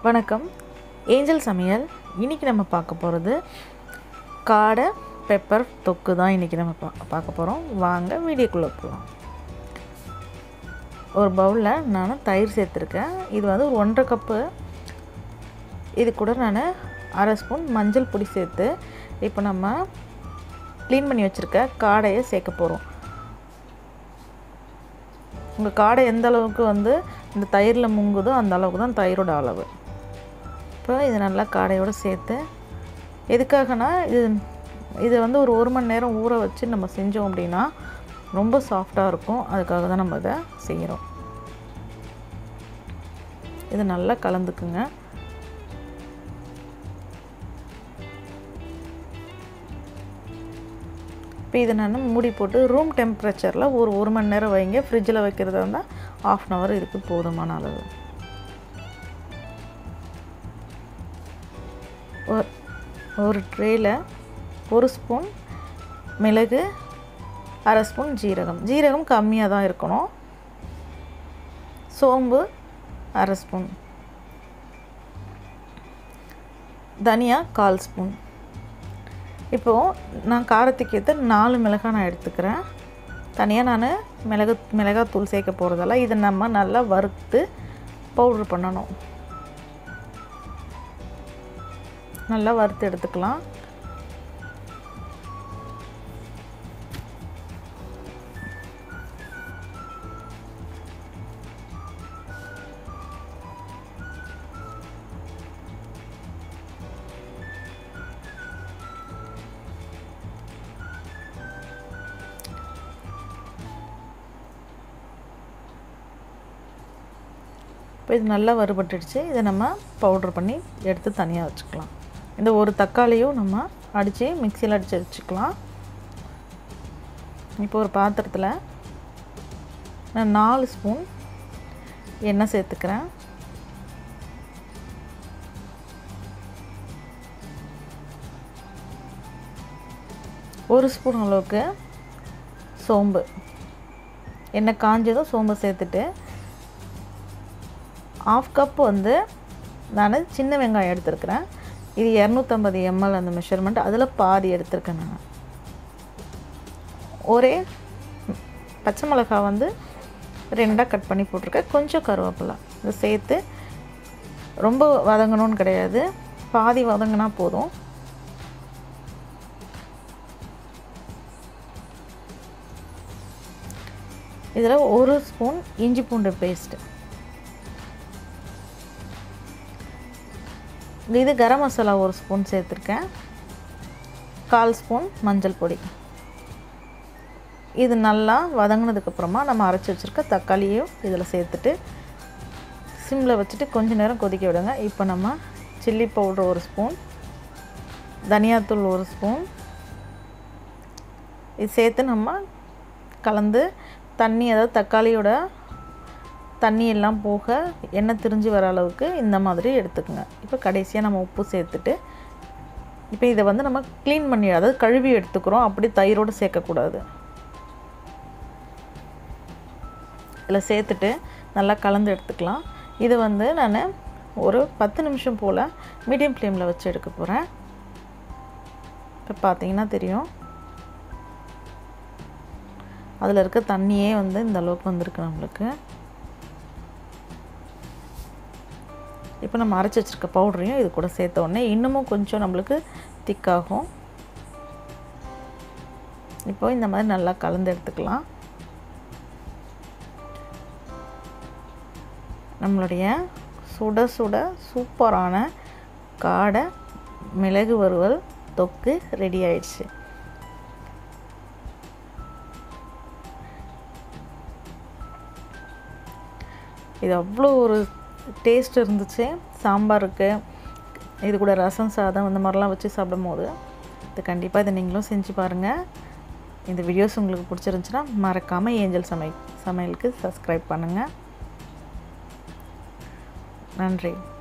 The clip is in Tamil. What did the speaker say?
வணக்கம் ஏஞ்சல் சமையல் இன்றைக்கி நம்ம பார்க்க போகிறது காடை பெப்பர் தொக்கு தான் இன்றைக்கி நம்ம பா பார்க்க போகிறோம் வாங்க வீடியோக்குள்ளே போகலாம் ஒரு பவுலில் நான் தயிர் சேர்த்துருக்கேன் இது வந்து ஒரு ஒன்றரை கப்பு இது கூட நான் அரை ஸ்பூன் மஞ்சள் பொடி சேர்த்து இப்போ நம்ம க்ளீன் பண்ணி வச்சுருக்க காடையை சேர்க்க போகிறோம் உங்கள் காடை எந்த அளவுக்கு வந்து இந்த தயிரில் முங்குதோ அந்த அளவுக்கு தான் தயிரோட அளவு இப்போ இது நல்லா காடையோடு சேர்த்து எதுக்காகனா இது இதை வந்து ஒரு ஒரு மணி நேரம் ஊற வச்சு நம்ம செஞ்சோம் அப்படின்னா ரொம்ப சாஃப்டாக இருக்கும் அதுக்காக தான் நம்ம இதை செய்கிறோம் இது நல்லா கலந்துக்குங்க இப்போ இதை நான் மூடி போட்டு ரூம் டெம்பரேச்சரில் ஒரு ஒரு மணி நேரம் வைங்க ஃப்ரிட்ஜில் வைக்கிறதா இருந்தால் ஆஃப் அன் ஹவர் இதுக்கு போதுமான அளவு ஒரு ட்ரேயில் ஒரு ஸ்பூன் மிளகு அரை ஸ்பூன் ஜீரகம் ஜீரகம் கம்மியாக தான் இருக்கணும் சோம்பு அரை ஸ்பூன் தனியா கால் ஸ்பூன் இப்போது நான் காரத்துக்கு ஏற்ற நாலு மிளகாய் நான் எடுத்துக்கிறேன் தனியாக நான் மிளகு மிளகாத்தூள் சேர்க்க போகிறதால இதை நம்ம நல்லா வறுத்து பவுட்ரு பண்ணணும் நல்லா வறுத்து எடுத்துக்கலாம் இப்போ இது நல்லா வறுபட்டுடுச்சு இதை நம்ம பவுட்ரு பண்ணி எடுத்து தனியாக வச்சுக்கலாம் இந்த ஒரு தக்காளியும் நம்ம அடித்து மிக்சியில் அடித்து வச்சுக்கலாம் இப்போ ஒரு பாத்திரத்தில் நான் நாலு ஸ்பூன் எண்ணெய் சேர்த்துக்கிறேன் ஒரு ஸ்பூன் அளவுக்கு சோம்பு எண்ணெய் காஞ்சதும் சோம்பு சேர்த்துட்டு ஆஃப் கப் வந்து நான் சின்ன வெங்காயம் எடுத்துருக்கிறேன் இது இரநூத்தம்பது எம்எல் அந்த மெஷர்மெண்ட் அதில் பாதி எடுத்திருக்கேன் நான் ஒரே பச்சை மிளகா வந்து ரெண்டாக கட் பண்ணி போட்டிருக்கேன் கொஞ்சம் கருவேப்பிலை இதை சேர்த்து ரொம்ப வதங்கணும்னு கிடையாது பாதி வதங்கினா போதும் இதில் ஒரு ஸ்பூன் இஞ்சி பூண்டு பேஸ்ட்டு இது கரம் மசாலா ஒரு ஸ்பூன் சேர்த்துருக்கேன் கால் ஸ்பூன் மஞ்சள் பொடி இது நல்லா வதங்கினதுக்கப்புறமா நம்ம அரைச்சி வச்சுருக்க தக்காளியும் இதில் சேர்த்துட்டு சிம்மில் வச்சுட்டு கொஞ்சம் நேரம் கொதிக்க விடுங்க இப்போ நம்ம சில்லி பவுட்ரு ஒரு ஸ்பூன் தனியாத்தூள் ஒரு ஸ்பூன் இது சேர்த்து நம்ம கலந்து தண்ணி அதாவது தக்காளியோட தண்ணி எல்லாம் போக எண்ணெய் திரிஞ்சு வர அளவுக்கு இந்த மாதிரி எடுத்துக்கோங்க இப்போ கடைசியாக நம்ம உப்பு சேர்த்துட்டு இப்போ இதை வந்து நம்ம க்ளீன் பண்ணி அதாவது கழுவி எடுத்துக்கிறோம் அப்படி தயிரோடு சேர்க்கக்கூடாது இதில் சேர்த்துட்டு நல்லா கலந்து எடுத்துக்கலாம் இது வந்து நான் ஒரு பத்து நிமிஷம் போல் மீடியம் ஃப்ளேமில் வச்சு எடுக்க போகிறேன் இப்போ பார்த்தீங்கன்னா தெரியும் அதில் இருக்க தண்ணியே வந்து இந்த அளவுக்கு வந்திருக்கு நம்மளுக்கு இப்போ நம்ம அரைச்சி வச்சுருக்க பவுடரையும் இது கூட சேர்த்த உடனே இன்னமும் கொஞ்சம் நம்மளுக்கு திக்காகும் இப்போ இந்த மாதிரி நல்லா கலந்து எடுத்துக்கலாம் நம்மளுடைய சுட சுட சூப்பரான காடை மிளகு வறுவல் தொக்கு ரெடி ஆயிடுச்சு இது அவ்வளோ ஒரு டேஸ்ட் இருந்துச்சு சாம்பாருக்கு இது கூட ரசம் சாதம் இந்த மாதிரிலாம் வச்சு சாப்பிடும் போது இது கண்டிப்பாக இதை நீங்களும் செஞ்சு பாருங்கள் இந்த வீடியோஸ் உங்களுக்கு பிடிச்சிருந்துச்சுன்னா மறக்காமல் ஏஞ்சல் சமை சமையலுக்கு சப்ஸ்கிரைப் பண்ணுங்கள் நன்றி